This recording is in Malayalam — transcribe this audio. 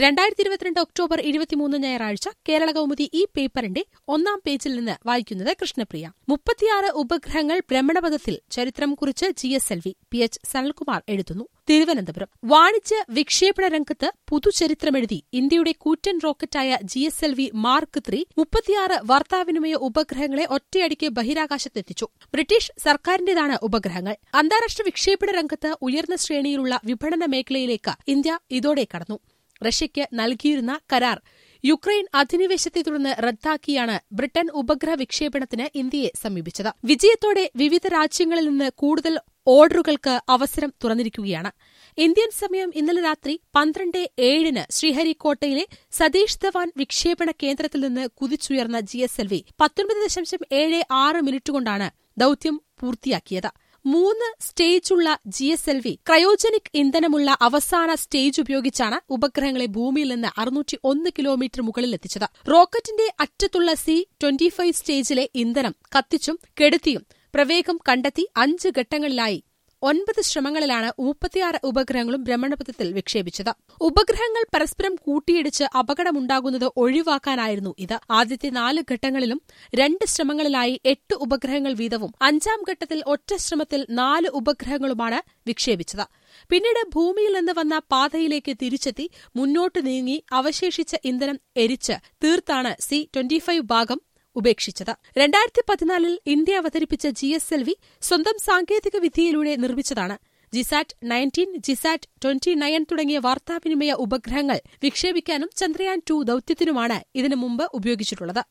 രണ്ടായിരത്തി ഇരുപത്തിരണ്ട് ഒക്ടോബർ ഇരുപത്തിമൂന്ന് ഞായറാഴ്ച കേരള കൗമുദി ഈ പേപ്പറിന്റെ ഒന്നാം പേജിൽ നിന്ന് വായിക്കുന്നത് കൃഷ്ണപ്രിയ മുപ്പത്തിയാറ് ഉപഗ്രഹങ്ങൾ ഭ്രമണപഥത്തിൽ ചരിത്രം കുറിച്ച് G S L V P H Sanalkumar എഴുതുന്നു തിരുവനന്തപുരം വാണിജ്യ വിക്ഷേപണ രംഗത്ത് പുതുചരിത്രമെഴുതി ഇന്ത്യയുടെ കൂറ്റൻ റോക്കറ്റായ G S L V mark three മുപ്പത്തിയാറ് വാർത്താവിനിമയ ഉപഗ്രഹങ്ങളെ ഒറ്റയടിക്ക് ബഹിരാകാശത്തെത്തിച്ചു ബ്രിട്ടീഷ് സർക്കാരിന്റേതാണ് ഉപഗ്രഹങ്ങൾ അന്താരാഷ്ട്ര വിക്ഷേപണ രംഗത്ത് ഉയർന്ന ശ്രേണിയിലുള്ള വിപണന മേഖലയിലേക്ക് ഇന്ത്യ ഇതോടെ കടന്നു റഷ്യയ്ക്ക് നൽകിയിരുന്ന കരാർ യുക്രൈൻ അധിനിവേശത്തെ തുടർന്ന് റദ്ദാക്കിയാണ് ബ്രിട്ടൻ ഉപഗ്രഹ വിക്ഷേപണത്തിന് ഇന്ത്യയെ സമീപിച്ചത് വിജയത്തോടെ വിവിധ രാജ്യങ്ങളിൽ നിന്ന് കൂടുതൽ ഓർഡറുകൾക്ക് അവസരം തുറന്നിരിക്കുകയാണ് ഇന്ത്യൻ സമയം ഇന്നലെ രാത്രി പന്ത്രണ്ട് ഏഴിന് ശ്രീഹരിക്കോട്ടയിലെ സതീഷ് ധവാൻ വിക്ഷേപണ കേന്ദ്രത്തിൽ നിന്ന് കുതിച്ചുയർന്ന ജി എസ് എൽ വി പത്തൊൻപത് ദശാംശം ഏഴ് ആറ് മിനിറ്റ് കൊണ്ടാണ് ദൌത്യം പൂർത്തിയാക്കിയത് മൂന്ന് സ്റ്റേജുള്ള G S L V cryogenic ഇന്ധനമുള്ള അവസാന സ്റ്റേജ് ഉപയോഗിച്ചാണ് ഉപഗ്രഹങ്ങളെ ഭൂമിയിൽ നിന്ന് അറുന്നൂറ്റി ഒന്ന് കിലോമീറ്റർ മുകളിലെത്തിച്ചത് റോക്കറ്റിന്റെ അറ്റത്തുള്ള സി ട്വന്റി ഫൈവ് സ്റ്റേജിലെ ഇന്ധനം കത്തിച്ചും കെടുത്തിയും പ്രവേഗം കണ്ടെത്തി അഞ്ച് ഘട്ടങ്ങളിലായി ഒൻപത് ശ്രമങ്ങളിലാണ് മുപ്പത്തിയാറ് ഉപഗ്രഹങ്ങളും ഭ്രമണപഥത്തിൽ വിക്ഷേപിച്ചത് ഉപഗ്രഹങ്ങൾ പരസ്പരം കൂട്ടിയിടിച്ച് അപകടമുണ്ടാകുന്നത് ഒഴിവാക്കാനായിരുന്നു ഇത് ആദ്യത്തെ നാല് ഘട്ടങ്ങളിലും രണ്ട് ശ്രമങ്ങളിലായി എട്ട് ഉപഗ്രഹങ്ങൾ വീതവും അഞ്ചാം ഘട്ടത്തിൽ ഒറ്റ ശ്രമത്തിൽ നാല് ഉപഗ്രഹങ്ങളുമാണ് വിക്ഷേപിച്ചത് പിന്നീട് ഭൂമിയിൽ നിന്ന് വന്ന പാതയിലേക്ക് തിരിച്ചെത്തി മുന്നോട്ട് നീങ്ങി അവശേഷിച്ച ഇന്ധനം എരിച്ച് തീർത്താണ് സി ട്വന്റിഫൈവ് ഭാഗം ഉപേക്ഷിച്ചത് രണ്ടായിരത്തി പതിനാലിൽ ഇന്ത്യ അവതരിപ്പിച്ച ജി എസ് എൽ വി സ്വന്തം സാങ്കേതിക വിദ്യയിലൂടെ നിർമ്മിച്ചതാണ് GSAT nineteen GSAT twenty nine തുടങ്ങിയ വാർത്താവിനിമയ ഉപഗ്രഹങ്ങൾ വിക്ഷേപിക്കാനും ചന്ദ്രയാൻ ടു ദൌത്യത്തിനുമാണ് ഇതിനു മുമ്പ് ഉപയോഗിച്ചിട്ടുള്ളത്